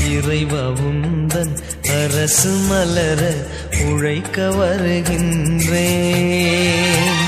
இறைவவுந்தன் அரசு மலர உழைக்க வருகின்றேன்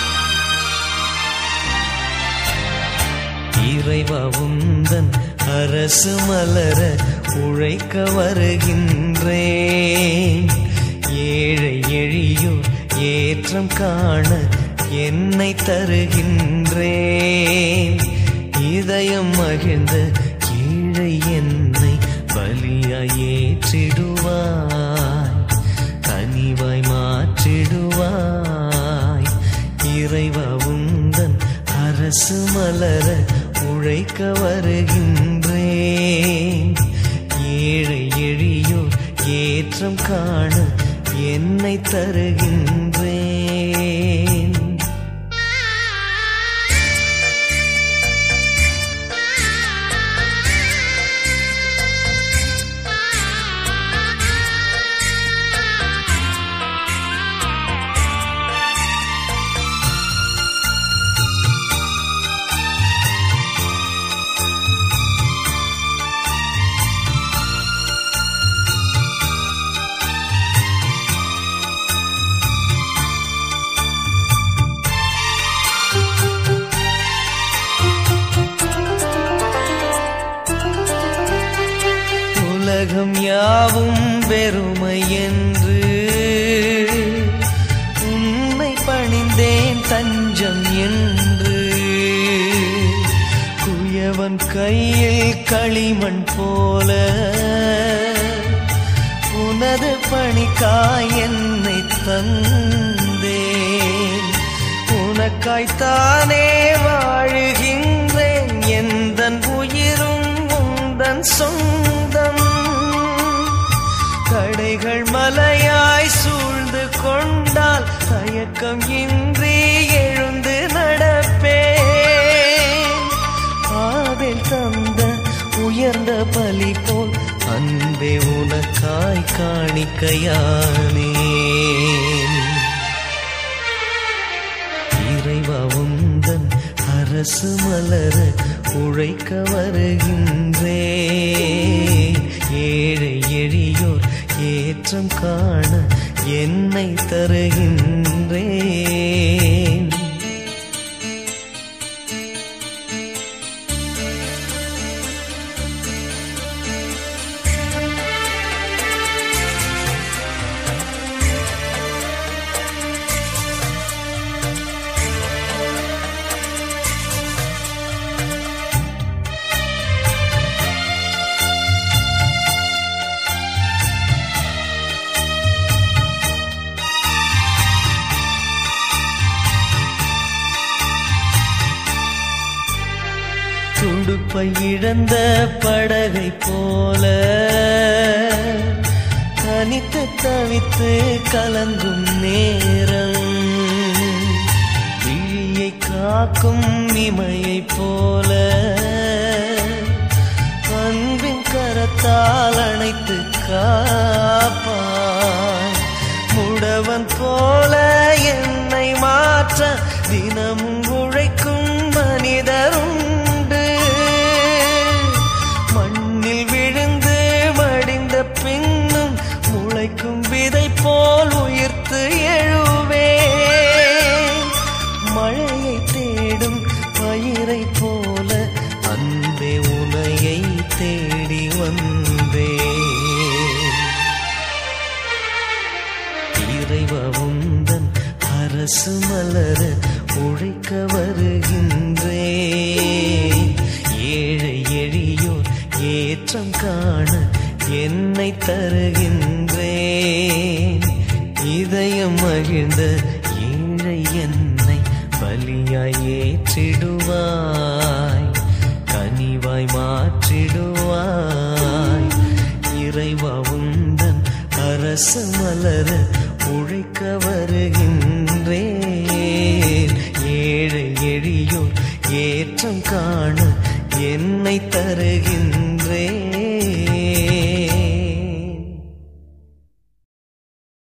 இறைவவுந்தன் அரசு மலர உழைக்க வருகின்றேன் ஏழை எழியோர் ஏற்றம் காண என்னை தருகின்றேன் இதயம் மகிழ்ந்த ஏழை என்னை பலியாய் ஏற்றிடுவாய் கனிவாய் மாற்றிடுவாய் இறைவா உந்தன் அரசு மலர உழைக்க வருகின்றேன் ஏழை எழியோர் ஏற்றம் காண என்னை தருகின்றேன் உலகம் யாவும் வெறுமை என்று உன்னை பணிந்தேன் தஞ்சம் என்று குயவன் கையில் களிமண் போல உனது பணிக்காய் என்னை தந்தேன் உனக்காய்த்தானே வாழுகின்றேன் எந்தன் உயிரும் உந்தன் சொந்தம் தடைகள் மலையாய் சூழ்ந்து கொண்டால் தயக்கம் இன்றி எழுந்து நடப்பேன் ஆவில் தந்த உயர்ந்த பலி போல் அன்பே உனக்காய் காணிக்கையானேன் இறைவா உந்தன் அரசு மலர உழைக்க வருகின்றே ஏழை எழியோர் ஏற்றம் காண என்னை தருகின்றேன் துடுப்பை இழந்த படகை போல தனித்து தவித்து கலங்கும் நேரம் விழியை காக்கும் இமையை போல அன்பின் கரத்தால் அணைத்து காப்பாய் முடவன் போல என்னை மாற்ற தினமும் உழைக்கும் மனிதருண்டு மண்ணில் விழுந்து மடிந்த பின்னும் முளைக்கும் விதை போல் உயிர்த்து எழுவே மழையை தேடும் பயிரை போல அன்பே உனையை தேடி வந்தேன் இறைவா உந்தன் அரசு மலர உழைக்க வருகின்றே ஏழை எழியோர் ஏற்றம் காண என்னை தருகின்றேன் இதயம் மகிழ்ந்த ஏழை என்னை பலியாய் ஏற்றிடுவாய் கனிவாய் மாற்றிடுவாய் இறைவா உந்தன் அரசு மலர உழைக்க வருகின்றேன் ஏழை எழியோர் ஏற்றம் காண என்னை தருகின்றேன்